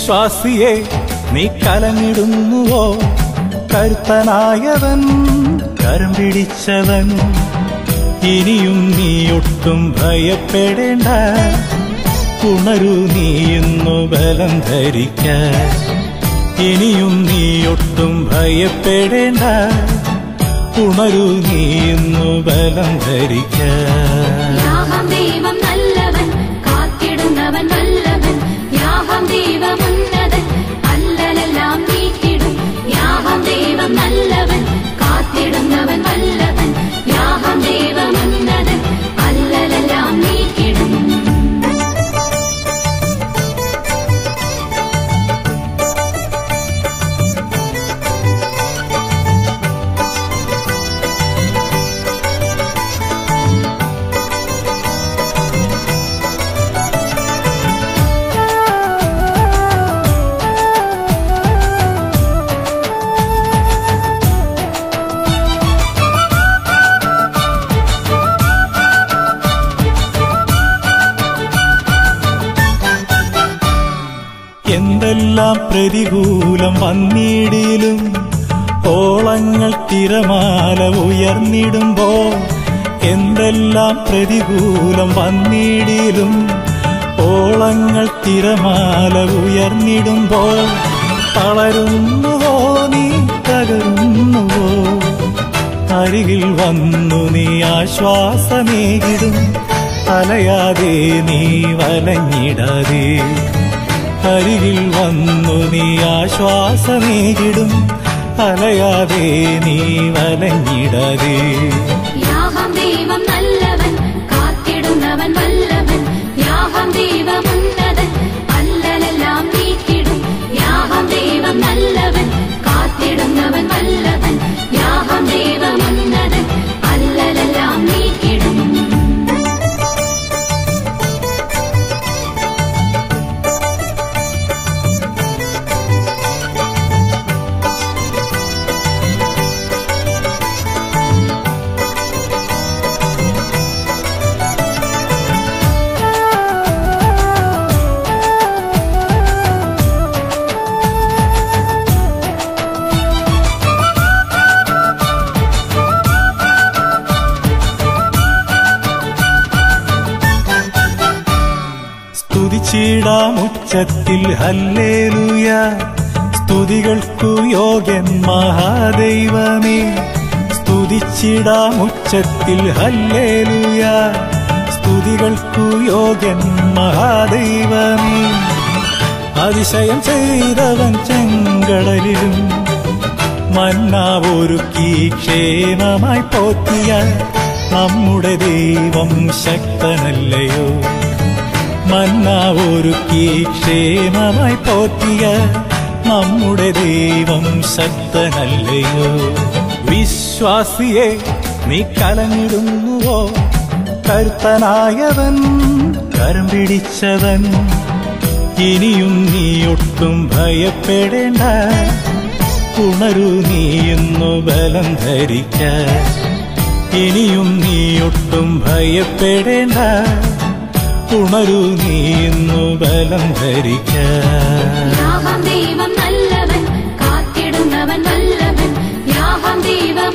വിശ്വാസിയെ നീ കലങ്ങിടുന്നുവോ കരുത്തനായവൻ കരം പിടിച്ചവൻ ഇനിയും നീ ഒട്ടും ഭയപ്പെടേണ്ട ഉണരൂ നീ ഇന്നു ബലം ധരിക്ക ഇനിയും നീ ഒട്ടും ഭയപ്പെടേണ്ട ഉണരൂ നീ ഇന്നു ബലം ധരിക്ക യാഹം ദൈവം നല്ലവൻ കാത്തിടുന്നവൻ വല്ലവൻ യാഹം ദൈവം ഉന്നതൻ അല്ലലെല്ലാം നീക്കിടും യാഹം ദൈവം നല്ലവൻ കാത്തിടുന്നവൻ വല്ലവൻ യാഹം ദൈവം ഉന്നതൻ അല്ലലെല്ലാം നീക്കിടും എന്തെല്ലാം പ്രതികൂലം വന്നിടിലും ഓളങ്ങൾ തിരമാല ഉയർന്നിടുമ്പോ എന്തെല്ലാം പ്രതികൂലം വന്നിടിലും ഓളങ്ങൾ തിരമാല ഉയർന്നിടുമ്പോ തളരുന്നുവോ നീ തകരുന്നുവോ അരികിൽ വന്നു നീ ആശ്വാസമേകിടും അലയാതെ നീ വലഞ്ഞിടാതെ അരികിൽ വന്നു നീ ആശ്വാസമേകിടും അലയാതെ നീ വലഞ്ഞിടാതെ യാഹം ദൈവം നല്ലവൻ കാത്തിടുന്നവൻ വല്ലവൻ യാഹം ദൈവം ഉന്നതൻ അല്ലലെല്ലാം നീക്കിടും യാഹം ദൈവം നല്ലവൻ കാത്തിടുന്നവൻ വല്ലവൻ യാഹം ദൈവം ഉന്നതൻ അല്ലലെല്ലാം നീക്കിടും സ്തുതിച്ചിടാം ഉച്ചത്തിൽ ഹല്ലേലൂയ സ്തുതികൾക്കു യോഗ്യൻ മഹാദൈവമേ സ്തുതിച്ചിടാം ഉച്ചത്തിൽ ഹല്ലേലൂയ സ്തുതികൾക്കു യോഗ്യൻ മഹാദൈവമേ അതിശയം ചെയ്തവൻ ചെങ്കടലിലും മന്നാവൊരുക്കി ക്ഷേമമായി പോറ്റിയ നമ്മുടെ ദൈവം ശക്തനല്ലയോ മന്നാവൊരുക്കി ക്ഷേമമായി പോറ്റിയ നമ്മുടെ ദൈവം ശക്തനല്ലയോ വിശ്വാസിയെ നീ കലങ്ങിടുന്നുവോ കരുത്തനായവൻ കരം പിടിച്ചവൻ ഇനിയും നീ ഒട്ടും ഭയപ്പെടേണ്ട ഉണരൂ നീ ഇന്നു ബലം ധരിക്ക ഇനിയും നീ ഒട്ടും ഭയപ്പെടേണ്ട ഉണരൂ നീ ഇന്നു ബലം ധരിക്ക യാഹം ദൈവം നല്ലവൻ കാത്തിടുന്നവൻ വല്ലവൻ യാഹം ദൈവം